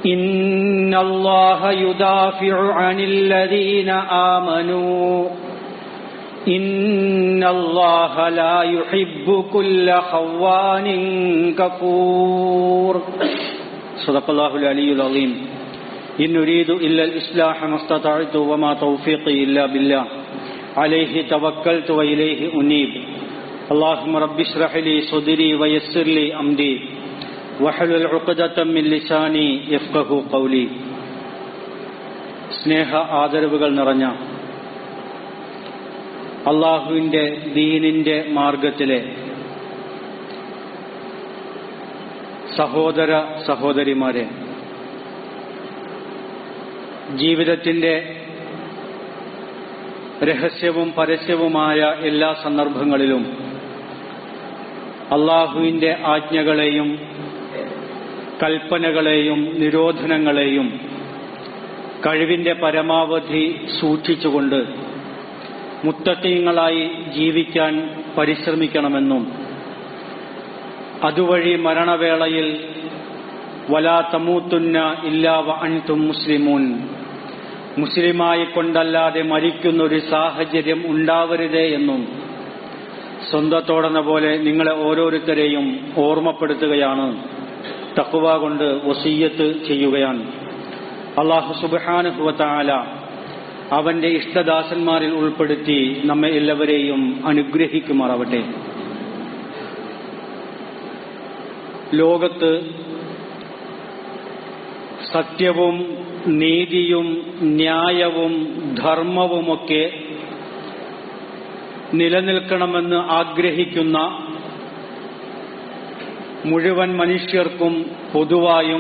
إن الله يدافع عن الذين آمنوا إن الله لا يحب كل خوان كفور صدق الله العلي العظيم إن نريد إلا الإصلاح ما استطعت وما توفيقي إلا بالله عليه توكلت وإليه أنيب اللهم رب اشرح لي صدري ويسر لي أمري وحلل عقدة من لساني يفقه قولي സ്നേഹ ആദരവുകൾ നിറഞ്ഞ അള്ളാഹുവിൻ്റെ ദീനിൻ്റെ മാർഗത്തിലെ സഹോദര സഹോദരിമാരെ ജീവിതത്തിൻ്റെ രഹസ്യവും പരസ്യവുമായ എല്ലാ സന്ദർഭങ്ങളിലും അള്ളാഹുവിൻ്റെ ആജ്ഞകളെയും കൽപ്പനകളെയും നിരോധനങ്ങളെയും കഴിവിൻ്റെ പരമാവധി സൂക്ഷിച്ചുകൊണ്ട് മുത്തക്കീങ്ങളായി ജീവിക്കാൻ പരിശ്രമിക്കണമെന്നും അതുവഴി മരണവേളയിൽ വലാ തമൂത്തുന്ന ഇല്ലാവ അൻതും മുസ്ലിമൂൻ മുസ്ലിമായി കൊണ്ടല്ലാതെ മരിക്കുന്ന ഒരു സാഹചര്യം ഉണ്ടാവരുതേ എന്നും സ്വന്തത്തോടെന്ന പോലെ നിങ്ങളെ ഓരോരുത്തരെയും ഓർമ്മപ്പെടുത്തുകയാണ് തക്കുവ കൊണ്ട് വസീയത്ത് ചെയ്യുകയാണ് അള്ളാഹു സുബാനുഭവത്താല അവന്റെ ഇഷ്ടദാസന്മാരിൽ ഉൾപ്പെടുത്തി നമ്മെ എല്ലാവരെയും അനുഗ്രഹിക്കുമാറാവട്ടെ ലോകത്ത് സത്യവും നീതിയും ന്യായവും ധർമ്മവുമൊക്കെ നിലനിൽക്കണമെന്ന് ആഗ്രഹിക്കുന്ന മുഴുവൻ മനുഷ്യർക്കും പൊതുവായും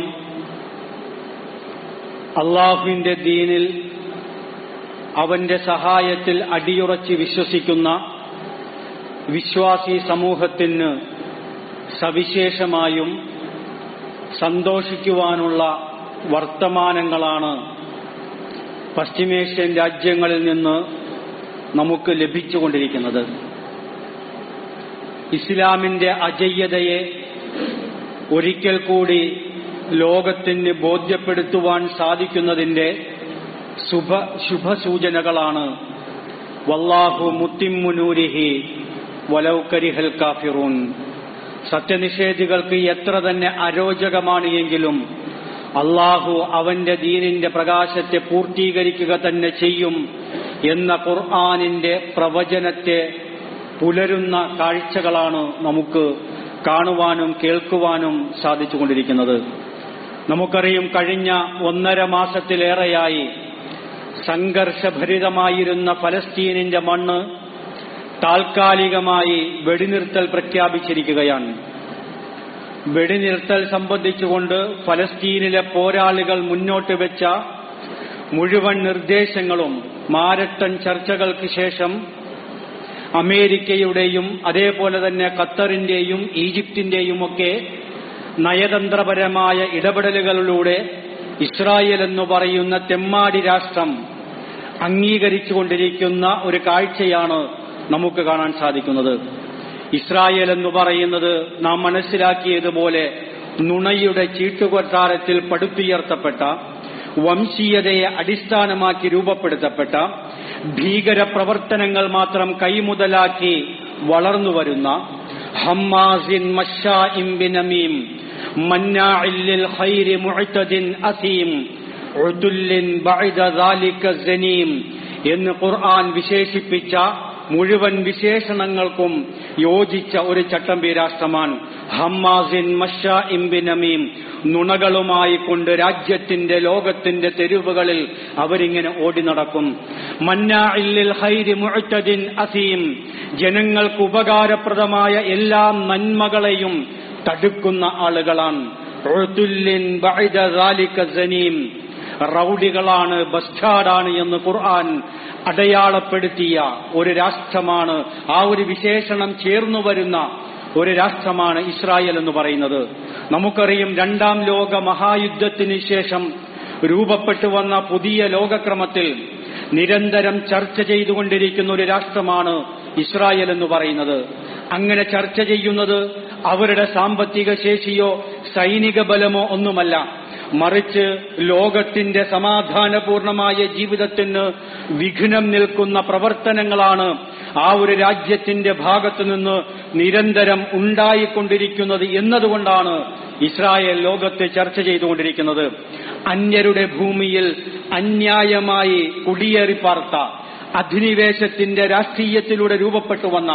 അള്ളാഹുവിന്റെ ദീനിൽ അവന്റെ സഹായത്തിൽ അടിയുറച്ച് വിശ്വസിക്കുന്ന വിശ്വാസി സമൂഹത്തിന് സവിശേഷമായും സന്തോഷിക്കുവാനുള്ള വർത്തമാനങ്ങളാണ് പശ്ചിമേഷ്യൻ രാജ്യങ്ങളിൽ നിന്ന് നമുക്ക് ലഭിച്ചുകൊണ്ടിരിക്കുന്നത് ഇസ്ലാമിന്റെ അജയ്യതയെ ഒരിക്കൽ കൂടി ലോകത്തിന് ബോധ്യപ്പെടുത്തുവാൻ സാധിക്കുന്നതിന്റെ ശുഭ ശുഭസൂചനകളാണ് വല്ലാഹു മുത്തിമ്മുനൂരിഹി വലൗകരിഹൽ കാഫിറൂൻ സത്യനിഷേധികൾക്ക് എത്ര തന്നെ അരോചകമാണ് എങ്കിലും അള്ളാഹു അവന്റെ ദീനിന്റെ പ്രകാശത്തെ പൂർത്തീകരിക്കുക തന്നെ ചെയ്യും എന്ന ഖുർആാനിന്റെ പ്രവചനത്തെ പുലരുന്ന കാഴ്ചകളാണ് നമുക്ക് കാണുവാനും കേൾക്കുവാനും സാധിച്ചുകൊണ്ടിരിക്കുന്നത് നമുക്കറിയും കഴിഞ്ഞ ഒന്നര മാസത്തിലേറെയായി സംഘർഷഭരിതമായിരുന്ന ഫലസ്തീനിന്റെ മണ്ണ് താൽക്കാലികമായി വെടിനിർത്തൽ പ്രഖ്യാപിച്ചിരിക്കുകയാണ് വെടിനിർത്തൽ സംബന്ധിച്ചുകൊണ്ട് ഫലസ്തീനിലെ പോരാളികൾ മുന്നോട്ട് വെച്ച മുഴുവൻ നിർദ്ദേശങ്ങളും മാരട്ടൺ ചർച്ചകൾക്ക് ശേഷം അമേരിക്കയുടെയും അതേപോലെ തന്നെ ഖത്തറിന്റെയും ഈജിപ്തിന്റെയും ഒക്കെ നയതന്ത്രപരമായ ഇടപെടലുകളിലൂടെ ഇസ്രായേൽ എന്ന് പറയുന്ന തെമ്മാടി രാഷ്ട്രം അംഗീകരിച്ചുകൊണ്ടിരിക്കുന്ന ഒരു കാഴ്ചയാണ് നമുക്ക് കാണാൻ സാധിക്കുന്നത് ഇസ്രായേൽ എന്ന് പറയുന്നത് നാം മനസ്സിലാക്കിയതുപോലെ നുണയുടെ ചീട്ടുകൊട്ടാരത്തിൽ പടുത്തുയർത്തപ്പെട്ട വംശീയതയെ അടിസ്ഥാനമാക്കി രൂപപ്പെടുത്തപ്പെട്ട ഭീകര പ്രവർത്തനങ്ങൾ മാത്രം കൈമുതലാക്കി വളർന്നുവരുന്ന ഹമ്മാസിൻ മഷാഇം ബിനമീം മന്നാഇല്ലിൽ ഖൈരി മുഅ്തദിൻ അസീം ഉതുല്ലിൻ ബഅദ ദാലിക സനീം എന്ന് ഖുർആൻ വിശേഷിപ്പിച്ച മുഴുവൻ വിശേഷണങ്ങൾക്കും യോജിച്ച ഒരു ചട്ടമ്പി രാഷ്ട്രമാണ് ഹമ്മാസിൻ മഷ ഇംബിനമീം നുണകളുമായി കൊണ്ട് രാജ്യത്തിന്റെ ലോകത്തിന്റെ തെരുവുകളിൽ അവരിങ്ങനെ ഓടി നടക്കും മന്നാഇല്ലിൽ ഹൈരി മുഅ്തദിൻ അസീം ജനങ്ങൾക്ക് ഉപകാരപ്രദമായ എല്ലാ നന്മകളെയും തടുക്കുന്ന ആളുകളാണ് ഉതുല്ലിൻ ബഅദ ദാലിക സനീം റൌഡികളാണ് ബസ്റ്റാഡാണ് എന്ന് ഖുർആൻ അടയാളപ്പെടുത്തിയ ഒരു രാഷ്ട്രമാണ് ആ ഒരു വിശേഷണം ചേർന്നു വരുന്ന ഒരു രാഷ്ട്രമാണ് ഇസ്രായേൽ എന്ന് പറയുന്നത് നമുക്കറിയും രണ്ടാം ലോക മഹായുദ്ധത്തിന് ശേഷം രൂപപ്പെട്ടു വന്ന പുതിയ ലോകക്രമത്തിൽ നിരന്തരം ചർച്ച ചെയ്തുകൊണ്ടിരിക്കുന്ന ഒരു രാഷ്ട്രമാണ് ഇസ്രായേൽ എന്ന് പറയുന്നത് അങ്ങനെ ചർച്ച ചെയ്യുന്നത് അവരുടെ സാമ്പത്തിക ശേഷിയോ സൈനിക ബലമോ ഒന്നുമല്ല മറിച്ച് ലോകത്തിന്റെ സമാധാനപൂർണമായ ജീവിതത്തിന് വിഘ്നം നിൽക്കുന്ന പ്രവർത്തനങ്ങളാണ് ആ ഒരു രാജ്യത്തിന്റെ ഭാഗത്തു നിന്ന് നിരന്തരം ഉണ്ടായിക്കൊണ്ടിരിക്കുന്നത് എന്നതുകൊണ്ടാണ് ഇസ്രായേൽ ലോകത്ത് ചർച്ച ചെയ്തുകൊണ്ടിരിക്കുന്നത് അന്യരുടെ ഭൂമിയിൽ അന്യായമായി കുടിയേറി പാർത്ത അധിനിവേശത്തിന്റെ രാഷ്ട്രീയത്തിലൂടെ രൂപപ്പെട്ടു വന്ന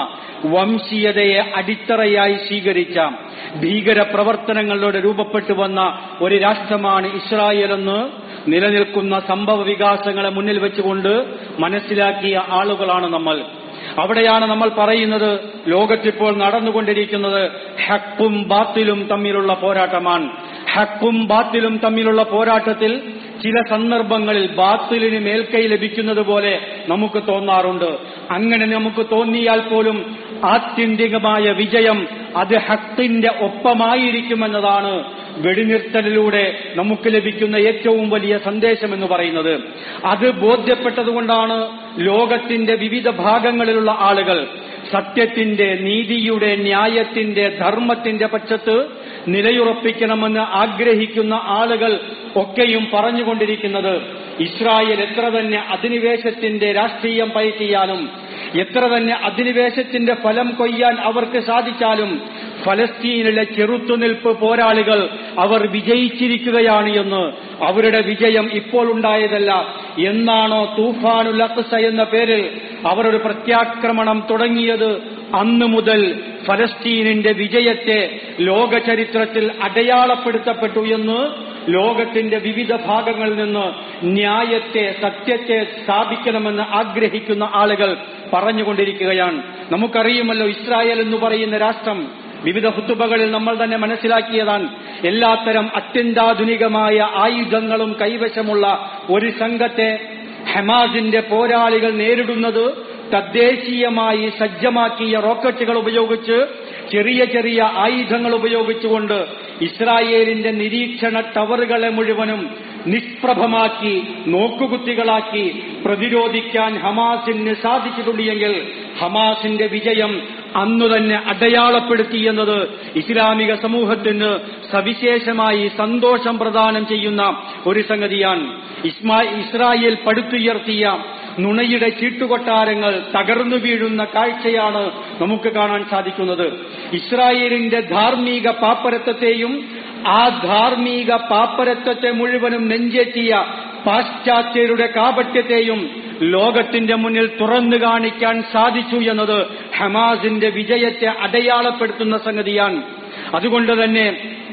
വംശീയതയെ അടിത്തറയായി സ്വീകരിച്ച ഭീകര പ്രവർത്തനങ്ങളിലൂടെ രൂപപ്പെട്ടു വന്ന ഒരു രാഷ്ട്രമാണ് ഇസ്രായേൽ എന്ന് നിലനിൽക്കുന്ന സംഭവ വികാസങ്ങളെ മുന്നിൽ വെച്ചുകൊണ്ട് മനസ്സിലാക്കിയ ആളുകളാണ് നമ്മൾ അവിടെയാണ് നമ്മൾ പറയുന്നത് ലോകത്തിപ്പോൾ നടന്നുകൊണ്ടിരിക്കുന്നത് ഹക്കും ബാത്തിലും തമ്മിലുള്ള പോരാട്ടമാണ് ഹക്കും ബാത്തിലും തമ്മിലുള്ള പോരാട്ടത്തിൽ ചില സന്ദർഭങ്ങളിൽ ബാത്തിലിന് മേൽക്കൈ ലഭിക്കുന്നത് പോലെ നമുക്ക് തോന്നാറുണ്ട് അങ്ങനെ നമുക്ക് തോന്നിയാൽ പോലും ആത്യന്തികമായ വിജയം അത് ഹക്കിന്റെ ഒപ്പമായിരിക്കുമെന്നതാണ് വെടിനിർത്തലിലൂടെ നമുക്ക് ലഭിക്കുന്ന ഏറ്റവും വലിയ സന്ദേശം എന്ന് പറയുന്നത് അത് ബോധ്യപ്പെട്ടതുകൊണ്ടാണ് ലോകത്തിന്റെ വിവിധ ഭാഗങ്ങളിലുള്ള ആളുകൾ സത്യത്തിന്റെ നീതിയുടെ ന്യായത്തിന്റെ ധർമ്മത്തിന്റെ പക്ഷത്ത് നിലയുറപ്പിക്കണമെന്ന് ആഗ്രഹിക്കുന്ന ആളുകൾ ഒക്കെയും പറഞ്ഞുകൊണ്ടിരിക്കുന്നത് ഇസ്രായേൽ എത്ര തന്നെ അധിനിവേശത്തിന്റെ രാഷ്ട്രീയം പയറ്റിയാലും എത്ര തന്നെ അധിനിവേശത്തിന്റെ ഫലം കൊയ്യാൻ അവർക്ക് സാധിച്ചാലും ഫലസ്തീനിലെ ചെറുത്തുനിൽപ്പ് പോരാളികൾ അവർ വിജയിച്ചിരിക്കുകയാണ് എന്ന് അവരുടെ വിജയം ഇപ്പോൾ ഉണ്ടായതല്ല എന്നാണോ തൂഫാനുൽ അക്സ എന്ന പേരിൽ അവർ ഒരു പ്രത്യാക്രമണം തുടങ്ങിയത് അന്നു മുതൽ ഫലസ്തീനിന്റെ വിജയത്തെ ലോക ചരിത്രത്തിൽ അടയാളപ്പെടുത്തപ്പെട്ടു എന്ന് ലോകത്തിന്റെ വിവിധ ഭാഗങ്ങളിൽ നിന്ന് ന്യായത്തെ സത്യത്തെ സ്ഥാപിക്കണമെന്ന് ആഗ്രഹിക്കുന്ന ആളുകൾ പറഞ്ഞുകൊണ്ടിരിക്കുകയാണ് നമുക്കറിയുമല്ലോ ഇസ്രായേൽ എന്ന് പറയുന്ന രാഷ്ട്രം വിവിധ ഹുത്തുബകളിൽ നമ്മൾ തന്നെ മനസ്സിലാക്കിയതാണ് എല്ലാത്തരം അത്യന്താധുനികമായ ആയുധങ്ങളും കൈവശമുള്ള ഒരു സംഘത്തെ ഹമാസിന്റെ പോരാളികൾ നേരിടുന്നത് തദ്ദേശീയമായി സജ്ജമാക്കിയ റോക്കറ്റുകൾ ഉപയോഗിച്ച് ചെറിയ ചെറിയ ആയുധങ്ങൾ ഉപയോഗിച്ചുകൊണ്ട് ഇസ്രായേലിന്റെ നിരീക്ഷണ ടവറുകളെ മുഴുവനും നിഷ്പ്രഭമാക്കി നോക്കുകുത്തികളാക്കി പ്രതിരോധിക്കാൻ ഹമാസിന് സാധിച്ചിട്ടുണ്ടെങ്കിൽ ഹമാസിന്റെ വിജയം അന്നു തന്നെ അടയാളപ്പെടുത്തി എന്നത് ഇസ്ലാമിക സമൂഹത്തിന് സവിശേഷമായി സന്തോഷം പ്രദാനം ചെയ്യുന്ന ഒരു സംഗതിയാണ് ഇസ്മാ ഇസ്രായേൽ പടുത്തുയർത്തിയ നുണയുടെ ചീട്ടുകൊട്ടാരങ്ങൾ തകർന്നു വീഴുന്ന കാഴ്ചയാണ് നമുക്ക് കാണാൻ സാധിക്കുന്നത് ഇസ്രായേലിന്റെ ധാർമ്മിക പാപ്പരത്വത്തെയും ആ ധാർമ്മിക പാപ്പരത്വത്തെ മുഴുവനും നെഞ്ചേറ്റിയ പാശ്ചാത്യരുടെ കാപട്യത്തെയും ലോകത്തിന്റെ മുന്നിൽ തുറന്നു കാണിക്കാൻ സാധിച്ചു എന്നത് ഹമാസിന്റെ വിജയത്തെ അടയാളപ്പെടുത്തുന്ന സംഗതിയാണ് അതുകൊണ്ട് തന്നെ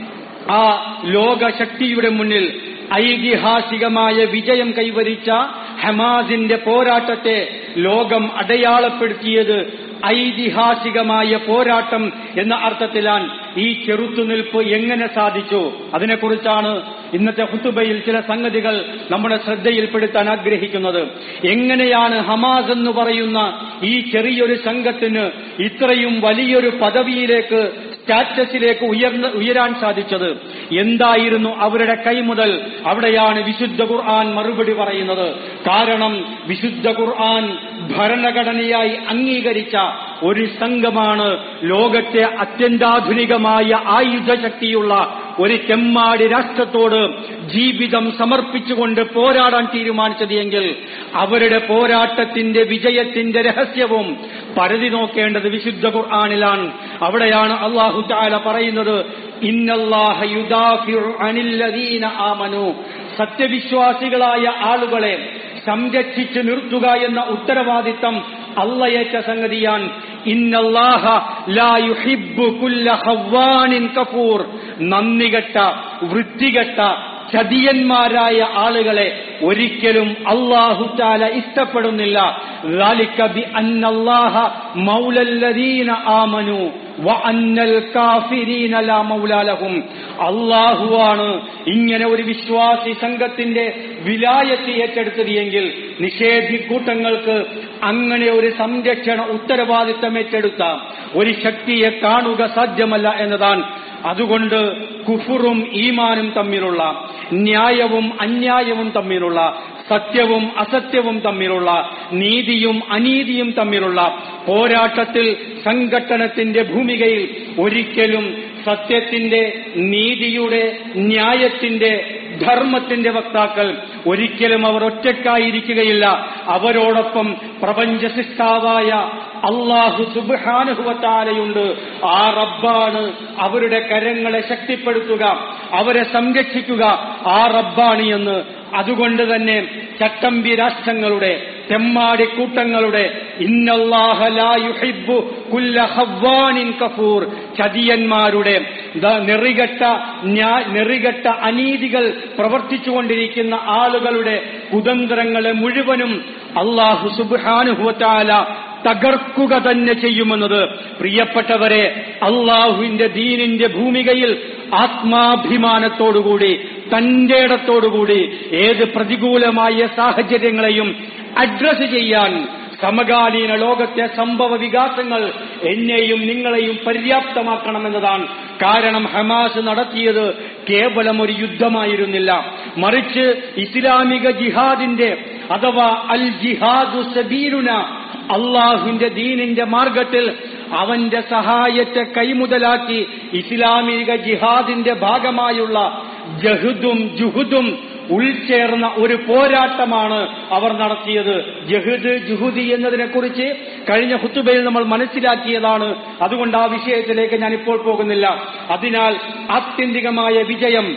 ആ ലോകശക്തിയുടെ മുന്നിൽ ഐതിഹാസികമായ വിജയം കൈവരിച്ച ഹമാസിന്റെ പോരാട്ടത്തെ ലോകം അടയാളപ്പെടുത്തിയത് ഐതിഹാസികമായ പോരാട്ടം എന്ന അർത്ഥത്തിലാണ് ഈ ചെറുത്തുനിൽപ്പ് എങ്ങനെ സാധിച്ചു അതിനെക്കുറിച്ചാണ് ഇന്നത്തെ ഹുത്തുബയിൽ ചില സംഗതികൾ നമ്മുടെ ശ്രദ്ധയിൽപ്പെടുത്താൻ ആഗ്രഹിക്കുന്നത് എങ്ങനെയാണ് ഹമാസ് എന്ന് പറയുന്ന ഈ ചെറിയൊരു സംഘത്തിന് ഇത്രയും വലിയൊരു പദവിയിലേക്ക് സ്റ്റാറ്റസിലേക്ക് ഉയർന്ന് ഉയരാൻ സാധിച്ചത് എന്തായിരുന്നു അവരുടെ കൈമുതൽ അവിടെയാണ് വിശുദ്ധ ഖുർആൻ മറുപടി പറയുന്നത് കാരണം വിശുദ്ധ ഖുർആൻ ഭരണഘടനയായി അംഗീകരിച്ച ഒരു സംഘമാണ് ലോകത്തെ അത്യന്താധുനികമായ ആയുധശക്തിയുള്ള ഒരു ചെമ്മാടി രാഷ്ട്രത്തോട് ജീവിതം സമർപ്പിച്ചുകൊണ്ട് പോരാടാൻ തീരുമാനിച്ചത് എങ്കിൽ അവരുടെ പോരാട്ടത്തിന്റെ വിജയത്തിന്റെ രഹസ്യവും പരതി നോക്കേണ്ടത് വിശുദ്ധ ഖുർആാനിലാണ് അവിടെയാണ് അള്ളാഹു താല പറയുന്നത് ഇന്നല്ലാഹ യുദാഫിഉ അനില്ലദീന ആമനു സത്യവിശ്വാസികളായ ആളുകളെ സംരക്ഷിച്ചു നിർത്തുക എന്ന ഉത്തരവാദിത്തം അള്ളയേറ്റ സംഗതിയാണ് ഇന്നല്ലാഹ ലാ യുഹിബ്ബു കുല്ല ഖവ്വാനിൻ കഫൂർ നന്ദികെട്ട വൃത്തികെട്ട ചതിയന്മാരായ ആളുകളെ ഒരിക്കലും അള്ളാഹു താല ഇഷ്ടപ്പെടുന്നില്ല ذلك بأن الله مولى الذين آمنوا وأن الكافرين لا مولى لهم അള്ളാഹുവാണ് ഇങ്ങനെ ഒരു വിശ്വാസി സംഘത്തിന്റെ വിലായത്ത് ഏറ്റെടുത്തത് എങ്കിൽ നിഷേധി കൂട്ടങ്ങൾക്ക് അങ്ങനെ ഒരു സംരക്ഷണ ഉത്തരവാദിത്തം ഏറ്റെടുത്ത ഒരു ശക്തിയെ കാണുക സാധ്യമല്ല എന്നതാണ് അതുകൊണ്ട് കുഫുറും ഈമാനും തമ്മിലുള്ള ന്യായവും അന്യായവും തമ്മിലുള്ള സത്യവും അസത്യവും തമ്മിലുള്ള നീതിയും അനീതിയും തമ്മിലുള്ള പോരാട്ടത്തിൽ സംഘട്ടനത്തിന്റെ ഭൂമികയിൽ ഒരിക്കലും സത്യത്തിന്റെ നീതിയുടെ ന്യായത്തിന്റെ ധർമ്മത്തിന്റെ വക്താക്കൾ ഒരിക്കലും അവർ ഒറ്റക്കായിരിക്കുകയില്ല അവരോടൊപ്പം പ്രപഞ്ച സൃഷ്ടാവായ അള്ളാഹു സുബാനുഭവത്താലയുണ്ട് ആ റബ്ബാണ് അവരുടെ കരങ്ങളെ ശക്തിപ്പെടുത്തുക അവരെ സംരക്ഷിക്കുക ആ റബ്ബാണ് എന്ന് അതുകൊണ്ട് തന്നെ ചട്ടമ്പി രാഷ്ട്രങ്ങളുടെ തെമ്മാടിക്കൂട്ടങ്ങളുടെ ഇന്നല്ലാഹ ലാ യുഹിബ്ബു കുല്ല ഖവ്വാനിൻ കഫൂർ ചതിയന്മാരുടെ ദ- നെറികെട്ട ന്യാ- നെറികെട്ട അനീതികൾ പ്രവർത്തിച്ചുകൊണ്ടിരിക്കുന്ന ആളുകളുടെ കുതന്ത്രങ്ങളെ മുഴുവനും അള്ളാഹു സുബ്ഹാനുഹുവത്താല തകർക്കുക തന്നെ ചെയ്യുമെന്നത് പ്രിയപ്പെട്ടവരെ അള്ളാഹുവിന്റെ ദീനിന്റെ ഭൂമികയിൽ ആത്മാഭിമാനത്തോടുകൂടി തന്റെ ഇടത്തോടുകൂടി ഏത് പ്രതികൂലമായ സാഹചര്യങ്ങളെയും അഡ്രസ് ചെയ്യാൻ സമകാലീന ലോകത്തെ സംഭവ വികാസങ്ങൾ എന്നെയും നിങ്ങളെയും പര്യാപ്തമാക്കണമെന്നതാണ് കാരണം ഹമാസ് നടത്തിയത് കേവലം ഒരു യുദ്ധമായിരുന്നില്ല മറിച്ച് ഇസ്ലാമിക ജിഹാദിന്റെ അഥവാ അൽ ജിഹാദു സബീലുന അള്ളാഹുവിന്റെ ദീനിന്റെ മാർഗത്തിൽ അവന്റെ സഹായത്തെ കൈമുതലാക്കി ഇസ്ലാമിക ജിഹാദിന്റെ ഭാഗമായുള്ള ജഹുദും ജുഹുദും ഉൾച്ചേർന്ന ഒരു പോരാട്ടമാണ് അവർ നടത്തിയത് ജഹുദ് ജുഹുദി എന്നതിനെക്കുറിച്ച് കഴിഞ്ഞ ഹുത്തുബയിൽ നമ്മൾ മനസ്സിലാക്കിയതാണ് അതുകൊണ്ട് ആ വിഷയത്തിലേക്ക് ഞാൻ ഇപ്പോൾ പോകുന്നില്ല അതിനാൽ ആത്യന്തികമായ വിജയം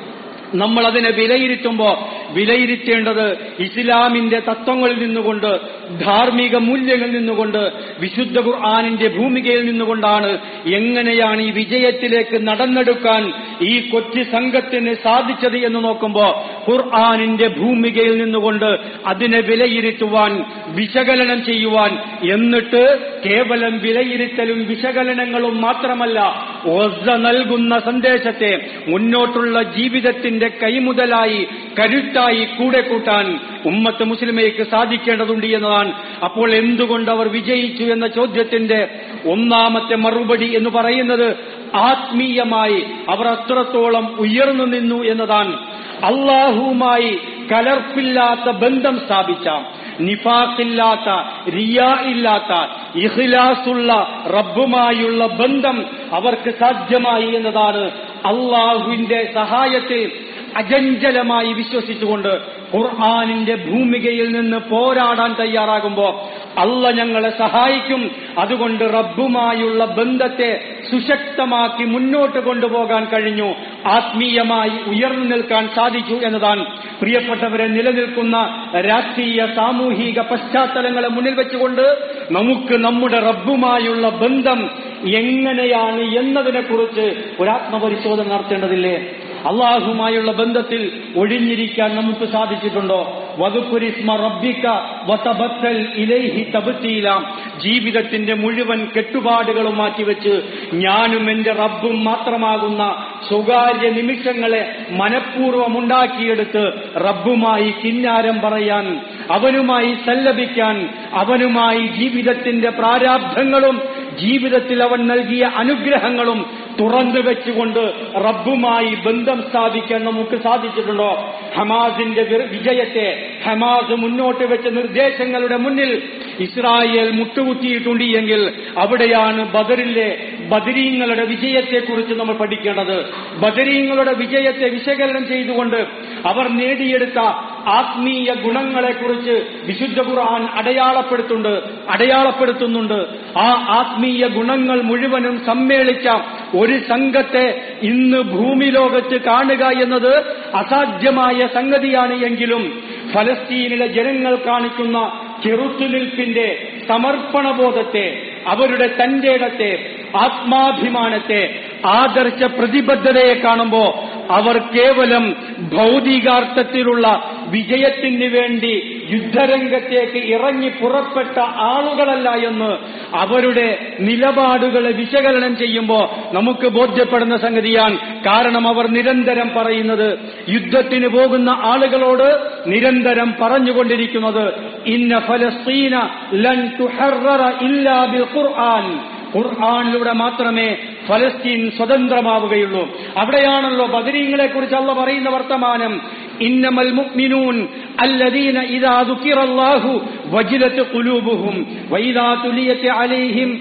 നമ്മൾ അതിനെ വിലയിരുത്തുമ്പോൾ വിലയിരുത്തേണ്ടത് ഇസ്ലാമിന്റെ തത്വങ്ങളിൽ നിന്നുകൊണ്ട് ധാർമ്മിക മൂല്യങ്ങളിൽ നിന്നുകൊണ്ട് വിശുദ്ധ ഖുർആാനിന്റെ ഭൂമികയിൽ നിന്നുകൊണ്ടാണ് എങ്ങനെയാണ് ഈ വിജയത്തിലേക്ക് നടന്നെടുക്കാൻ ഈ കൊച്ചു സംഘത്തിന് സാധിച്ചത് എന്ന് നോക്കുമ്പോൾ ഖുർആാനിന്റെ ഭൂമികയിൽ നിന്നുകൊണ്ട് അതിനെ വിലയിരുത്തുവാൻ വിശകലനം ചെയ്യുവാൻ എന്നിട്ട് കേവലം വിലയിരുത്തലും വിശകലനങ്ങളും മാത്രമല്ല ഒസ നൽകുന്ന സന്ദേശത്തെ മുന്നോട്ടുള്ള ജീവിതത്തിന്റെ കൈമുതലായി കരുത്തായി കൂടെ കൂട്ടാൻ ഉമ്മത്ത് മുസ്ലിമേക്ക് സാധിക്കേണ്ടതുണ്ട് എന്നതാണ് അപ്പോൾ എന്തുകൊണ്ട് അവർ വിജയിച്ചു എന്ന ചോദ്യത്തിന്റെ ഒന്നാമത്തെ മറുപടി എന്ന് പറയുന്നത് ആത്മീയമായി അവർ അത്രത്തോളം ഉയർന്നു നിന്നു എന്നതാണ് അള്ളാഹുവുമായി കലർപ്പില്ലാത്ത ബന്ധം സ്ഥാപിച്ച നിഫാഖില്ലാത്ത റിയ ഇല്ലാത്ത ഇഖ്ലാസുള്ള റബ്ബുമായുള്ള ബന്ധം അവർക്ക് സാധ്യമായി എന്നതാണ് അള്ളാഹുവിന്റെ സഹായത്തിൽ അജഞ്ചലമായി വിശ്വസിച്ചുകൊണ്ട് ഖുർആാനിന്റെ ഭൂമികയിൽ നിന്ന് പോരാടാൻ തയ്യാറാകുമ്പോ അല്ല ഞങ്ങളെ സഹായിക്കും അതുകൊണ്ട് റബ്ബുമായുള്ള ബന്ധത്തെ സുശക്തമാക്കി മുന്നോട്ട് കൊണ്ടുപോകാൻ കഴിഞ്ഞു ആത്മീയമായി ഉയർന്നു നിൽക്കാൻ സാധിച്ചു എന്നതാണ് പ്രിയപ്പെട്ടവരെ നിലനിൽക്കുന്ന രാഷ്ട്രീയ സാമൂഹിക പശ്ചാത്തലങ്ങളെ മുന്നിൽ വെച്ചുകൊണ്ട് നമുക്ക് നമ്മുടെ റബ്ബുമായുള്ള ബന്ധം എങ്ങനെയാണ് എന്നതിനെക്കുറിച്ച് ഒരു ആത്മപരിശോധന നടത്തേണ്ടതില്ലേ അള്ളാഹുമായുള്ള ബന്ധത്തിൽ ഒഴിഞ്ഞിരിക്കാൻ നമുക്ക് സാധിച്ചിട്ടുണ്ടോ വകുപ്പുരിസ്മ റബ്ബിക്ക വതബത്തൽ ഇലൈഹി തബത്തീലാം ജീവിതത്തിന്റെ മുഴുവൻ കെട്ടുപാടുകളും മാറ്റിവെച്ച് ഞാനും എന്റെ റബ്ബും മാത്രമാകുന്ന സ്വകാര്യ നിമിഷങ്ങളെ മനഃപൂർവ്വം ഉണ്ടാക്കിയെടുത്ത് റബ്ബുമായി കിന്നാരം പറയാൻ അവനുമായി സല്ലപിക്കാൻ അവനുമായി ജീവിതത്തിന്റെ പ്രാരാബ്ധങ്ങളും ജീവിതത്തിൽ അവൻ നൽകിയ അനുഗ്രഹങ്ങളും തുറന്നു വെച്ചുകൊണ്ട് റബ്ബുമായി ബന്ധം സ്ഥാപിക്കാൻ നമുക്ക് സാധിച്ചിട്ടുണ്ടോ ഹമാസിന്റെ വിർ- വിജയത്തെ ഹമാസ് മുന്നോട്ട് വെച്ച നിർദ്ദേശങ്ങളുടെ മുന്നിൽ ഇസ്രായേൽ മുട്ടുകുത്തിയിട്ടുണ്ട് എങ്കിൽ അവിടെയാണ് ബദറിലെ ബദരീങ്ങളുടെ വിജയത്തെക്കുറിച്ച് നമ്മൾ പഠിക്കേണ്ടത് ബദരീങ്ങളുടെ വിജയത്തെ വിശകലനം ചെയ്തുകൊണ്ട് അവർ നേടിയെടുത്ത ആത്മീയ ഗുണങ്ങളെക്കുറിച്ച് വിശുദ്ധ ഖുർആൻ അടയാളപ്പെടുത്തുന്നുണ്ട് അടയാളപ്പെടുത്തുന്നുണ്ട് ആ ആത്മീയ ഗുണങ്ങൾ മുഴുവനും സമ്മേളിച്ച ഒരു സംഘത്തെ ഇന്ന് ഭൂമി ലോകത്ത് കാണുക എന്നത് അസാധ്യമായ സംഗതിയാണ് എങ്കിലും ഫലസ്തീനിലെ ജനങ്ങൾ കാണിക്കുന്ന ചെറുത്തുനിൽപ്പിന്റെ സമർപ്പണബോധത്തെ അവരുടെ തന്റെ ഇടത്തെ ആത്മാഭിമാനത്തെ ആദർശ പ്രതിബദ്ധതയെ കാണുമ്പോ അവർ കേവലം ഭൗതികാർത്ഥത്തിലുള്ള വിജയത്തിന് വേണ്ടി യുദ്ധരംഗത്തേക്ക് ഇറങ്ങി പുറപ്പെട്ട ആളുകളല്ല എന്ന് അവരുടെ നിലപാടുകളെ വിശകലനം ചെയ്യുമ്പോൾ നമുക്ക് ബോധ്യപ്പെടുന്ന സംഗതിയാണ് കാരണം അവർ നിരന്തരം പറയുന്നത് യുദ്ധത്തിന് പോകുന്ന ആളുകളോട് നിരന്തരം പറഞ്ഞുകൊണ്ടിരിക്കുന്നത് ഇന്ന ഫലസ്തീന ലൻ തുഹററ ഇല്ലാ ബിൽ ഖുർആൻ ഖുർആാനിലൂടെ മാത്രമേ ഫലസ്തീൻ സ്വതന്ത്രമാവുകയുള്ളൂ അവിടെയാണല്ലോ ബദരീങ്ങളെ കുറിച്ച് അള്ള പറയുന്ന വർത്തമാനം ഇന്നമൽ മുഅ്മിനൂൻ അല്ലദീന ഇദാ ദുക്കിറല്ലാഹു വജിലത്ത് ഖുലൂബുഹും വഇദാ തുലിയത് അലൈഹിം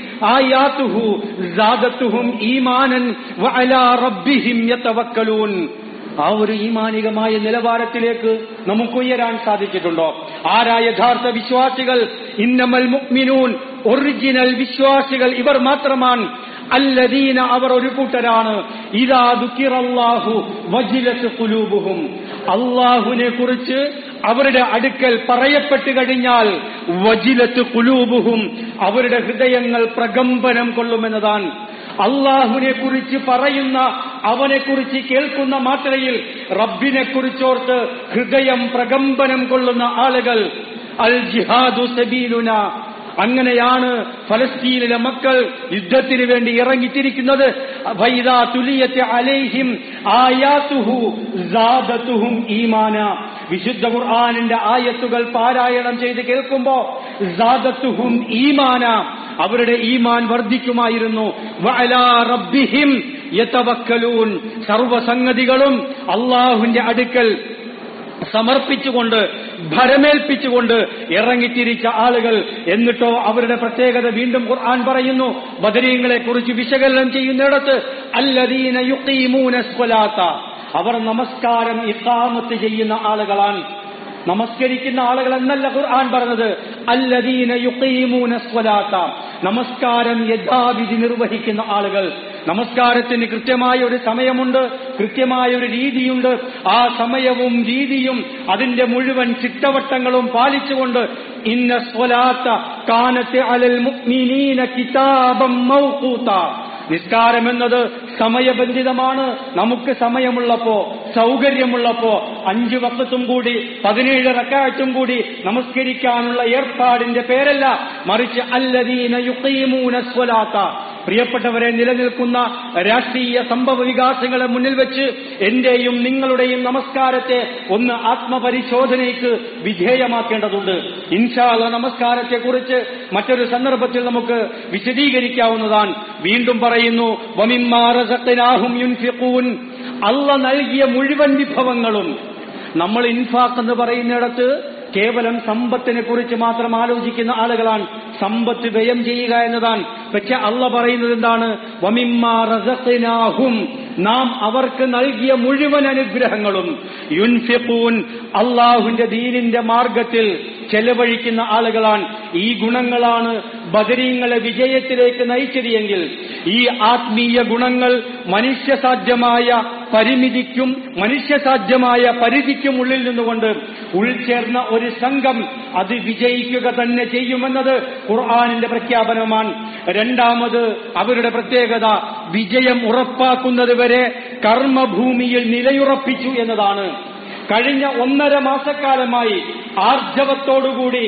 ആയാതുഹു സാദത്തുഹും ഈമാനൻ വഅലാ റബ്ബിഹിം യതവക്കലൂൻ ആ ഒരു ഈമാനികമായ നിലവാരത്തിലേക്ക് നമുക്ക് ഉയരാൻ സാധിച്ചിട്ടുണ്ടോ ആരാ യഥാർത്ഥ വിശ്വാസികൾ ഇന്നമൽ മുഅ്മിനൂൻ ഒറിജിനൽ വിശ്വാസികൾ ഇവർ മാത്രമാണ് അല്ലദീന അവർ ഒരു കൂട്ടരാണ് ഇതാ ദുഃഖിറല്ലാഹു വജിലത്ത് കുലൂബുഹും അള്ളാഹുവിനെ കുറിച്ച് അവരുടെ അടുക്കൽ പറയപ്പെട്ടു കഴിഞ്ഞാൽ വജിലത്ത് കുലൂബുഹും അവരുടെ ഹൃദയങ്ങൾ പ്രകമ്പനം കൊള്ളുമെന്നതാണ് അള്ളാഹുവിനെ കുറിച്ച് പറയുന്ന അവനെ കുറിച്ച് കേൾക്കുന്ന മാത്രയിൽ റബ്ബിനെ കുറിച്ചോർത്ത് ഹൃദയം പ്രകമ്പനം കൊള്ളുന്ന ആളുകൾ അൽ ജിഹാദു സബീലുന അങ്ങനെയാണ് ഫലസ്തീനിലെ മക്കൾ യുദ്ധത്തിന് വേണ്ടി ഇറങ്ങിത്തിരിക്കുന്നത് ഫൈദാ തുലിയത്തെ അലൈഹിം ആയാത്തുഹു സാദത്തുഹും ഈമാന വിശുദ്ധ ഖുർആാനിന്റെ ആയത്തുകൾ പാരായണം ചെയ്ത് കേൾക്കുമ്പോ സാദത്തുഹും ഈമാന അവരുടെ ഈമാൻ വർദ്ധിക്കുമായിരുന്നു വഅലാ റബ്ബിഹിം യതവക്കലൂൻ സർവസംഗതികളും അള്ളാഹുവിന്റെ അടുക്കൽ സമർപ്പിച്ചുകൊണ്ട് ഭരമേൽപ്പിച്ചുകൊണ്ട് ഇറങ്ങിത്തിരിച്ച ആളുകൾ എന്നിട്ടോ അവരുടെ പ്രത്യേകത വീണ്ടും ഖുർആൻ പറയുന്നു ബദരീങ്ങളെ കുറിച്ച് വിശകലനം ചെയ്യുന്നിടത്ത് അല്ലദീന യുഖീമൂന സ്വലാത്ത അവർ നമസ്കാരം ഇഖാമത്ത് ചെയ്യുന്ന ആളുകളാണ് നമസ്കരിക്കുന്ന ആളുകൾ എന്നല്ല ഖുർആൻ പറഞ്ഞത് അല്ലദീന യുഖീമൂന സ്വലാത്ത നമസ്കാരം യഥാവിധി നിർവഹിക്കുന്ന ആളുകൾ നമസ്കാരത്തിന് കൃത്യമായ ഒരു സമയമുണ്ട് കൃത്യമായ ഒരു രീതിയുണ്ട് ആ സമയവും രീതിയും അതിന്റെ മുഴുവൻ ചിട്ടവട്ടങ്ങളും പാലിച്ചുകൊണ്ട് ഇന്ന സ്വലാത്ത കാനത്തെ അലൽ മുഅ്മിനീന കിതാബം മൗഖൂത നിസ്കാരം എന്നത് സമയബന്ധിതമാണ് നമുക്ക് സമയമുള്ളപ്പോ സൗകര്യമുള്ളപ്പോ അഞ്ചു വക്കത്തും കൂടി പതിനേഴ് റക്കാറ്റും കൂടി നമസ്കരിക്കാനുള്ള ഏർപ്പാടിന്റെ പേരല്ല മറിച്ച് അല്ലദീന യുഖീമൂന സ്വലാത്ത പ്രിയപ്പെട്ടവരെ നിലനിൽക്കുന്ന രാഷ്ട്രീയ സംഭവ വികാസങ്ങളെ മുന്നിൽ വെച്ച് എന്റെയും നിങ്ങളുടെയും നമസ്കാരത്തെ ഒന്ന് ആത്മപരിശോധനയ്ക്ക് വിധേയമാക്കേണ്ടതുണ്ട് ഇൻഷാല്ല നമസ്കാരത്തെക്കുറിച്ച് മറ്റൊരു സന്ദർഭത്തിൽ നമുക്ക് വിശദീകരിക്കാവുന്നതാണ് വീണ്ടും പറയുന്നു വമിമ്മാറസത്തിനാഹും യുൻഫിഖൂൻ അള്ള നൽകിയ മുഴുവൻ വിഭവങ്ങളും നമ്മൾ ഇൻഫാഖ് എന്ന് പറയുന്നിടത്ത് കേവലം സമ്പത്തിനെ കുറിച്ച് മാത്രം ആലോചിക്കുന്ന ആളുകളാണ് സമ്പത്ത് വ്യയം ചെയ്യുക എന്നതാണ് പക്ഷെ അള്ള പറയുന്നത് എന്താണ് വമിമ്മാ റസഖ്നാഹും നാം അവർക്ക് നൽകിയ മുഴുവൻ അനുഗ്രഹങ്ങളും യുൻഫിഖൂൻ അള്ളാഹുവിന്റെ ദീനിന്റെ മാർഗത്തിൽ ചെലവഴിക്കുന്ന ആളുകളാണ് ഈ ഗുണങ്ങളാണ് ബദരീങ്ങളെ വിജയത്തിലേക്ക് നയിച്ചത് എങ്കിൽ ഈ ആത്മീയ ഗുണങ്ങൾ മനുഷ്യസാധ്യമായ പരിമിതിക്കും മനുഷ്യസാധ്യമായ പരിധിക്കും ഉള്ളിൽ നിന്നുകൊണ്ട് ഉൾച്ചേർന്ന ഒരു സംഘം അത് വിജയിക്കുക തന്നെ ചെയ്യുമെന്നത് ഖുർആാനിന്റെ പ്രഖ്യാപനമാണ് രണ്ടാമത് അവരുടെ പ്രത്യേകത വിജയം ഉറപ്പാക്കുന്നത് വരെ കർമ്മഭൂമിയിൽ നിലയുറപ്പിച്ചു എന്നതാണ് കഴിഞ്ഞ ഒന്നര മാസക്കാലമായി ആർജവത്തോടുകൂടി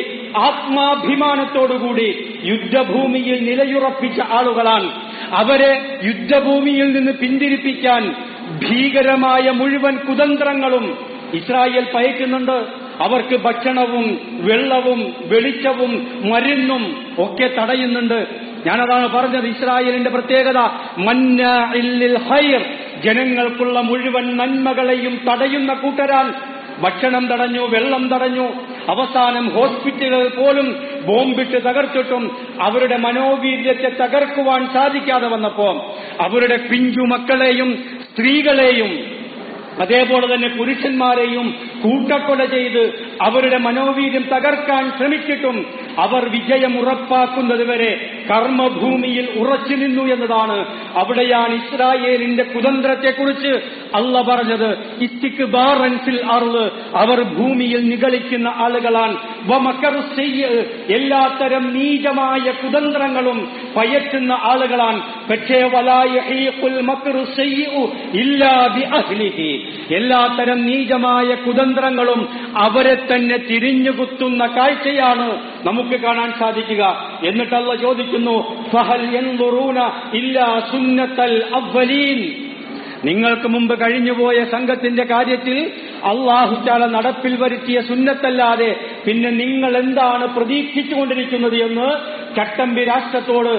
ആത്മാഭിമാനത്തോടുകൂടി യുദ്ധഭൂമിയിൽ നിലയുറപ്പിച്ച ആളുകളാണ് അവരെ യുദ്ധഭൂമിയിൽ നിന്ന് പിന്തിരിപ്പിക്കാൻ ഭീകരമായ മുഴുവൻ കുതന്ത്രങ്ങളും ഇസ്രായേൽ പയറ്റുന്നുണ്ട് അവർക്ക് ഭക്ഷണവും വെള്ളവും വെളിച്ചവും മരുന്നും ഒക്കെ തടയുന്നുണ്ട് ഞാനതാണ് പറഞ്ഞത് ഇസ്രായേലിന്റെ പ്രത്യേകത മന്ന ഇല്ലിൽ ഹൈർ ജനങ്ങൾക്കുള്ള മുഴുവൻ നന്മകളെയും തടയുന്ന കൂട്ടരാൻ ഭക്ഷണം തടഞ്ഞു വെള്ളം തടഞ്ഞു അവസാനം ഹോസ്പിറ്റലുകൾ പോലും ബോംബിട്ട് തകർത്തിട്ടും അവരുടെ മനോവീര്യത്തെ തകർക്കുവാൻ സാധിക്കാതെ വന്നപ്പോ അവരുടെ പിഞ്ചു മക്കളെയും സ്ത്രീകളെയും അതേപോലെ തന്നെ പുരുഷന്മാരെയും കൂട്ടക്കൊല ചെയ്ത് അവരുടെ മനോവീര്യം തകർക്കാൻ ശ്രമിച്ചിട്ടും അവർ വിജയം ഉറപ്പാക്കുന്നതുവരെ കർമ്മഭൂമിയിൽ ഉറച്ചു നിന്നു എന്നതാണ് അവിടെയാണ് ഇസ്രായേലിന്റെ കുതന്ത്രത്തെക്കുറിച്ച് അല്ല പറഞ്ഞത് ഇസ്തിക്ക് ബാറൻസിൽ അറുള് അവർ ഭൂമിയിൽ നിഗളിക്കുന്ന ആളുകളാണ് വമക്കറു ചെയ്യ് എല്ലാത്തരം നീചമായ കുതന്ത്രങ്ങളും പയറ്റുന്ന ആളുകളാണ് പക്ഷേ വലായ മക്കറു ചെയ്യു ഇല്ലാ ബി അഹ്ലിഹി എല്ലാത്തരം നീചമായ കുതന്ത്രങ്ങളും അവരെ തന്നെ തിരിഞ്ഞുകുത്തുന്ന കാഴ്ചയാണ് നമുക്ക് കാണാൻ സാധിക്കുക എന്നിട്ടല്ല ചോദിക്കുന്നു ഫഹൽ യൻദുറൂന ഇല്ലാ സുന്നത്തൽ അവ്വലീൻ നിങ്ങൾക്ക് മുമ്പ് കഴിഞ്ഞുപോയ സംഘത്തിന്റെ കാര്യത്തിൽ അള്ളാഹുറ്റാല നടപ്പിൽ വരുത്തിയ സുന്നത്തല്ലാതെ പിന്നെ നിങ്ങൾ എന്താണ് പ്രതീക്ഷിച്ചുകൊണ്ടിരിക്കുന്നത് എന്ന് ചട്ടമ്പി രാഷ്ട്രത്തോട്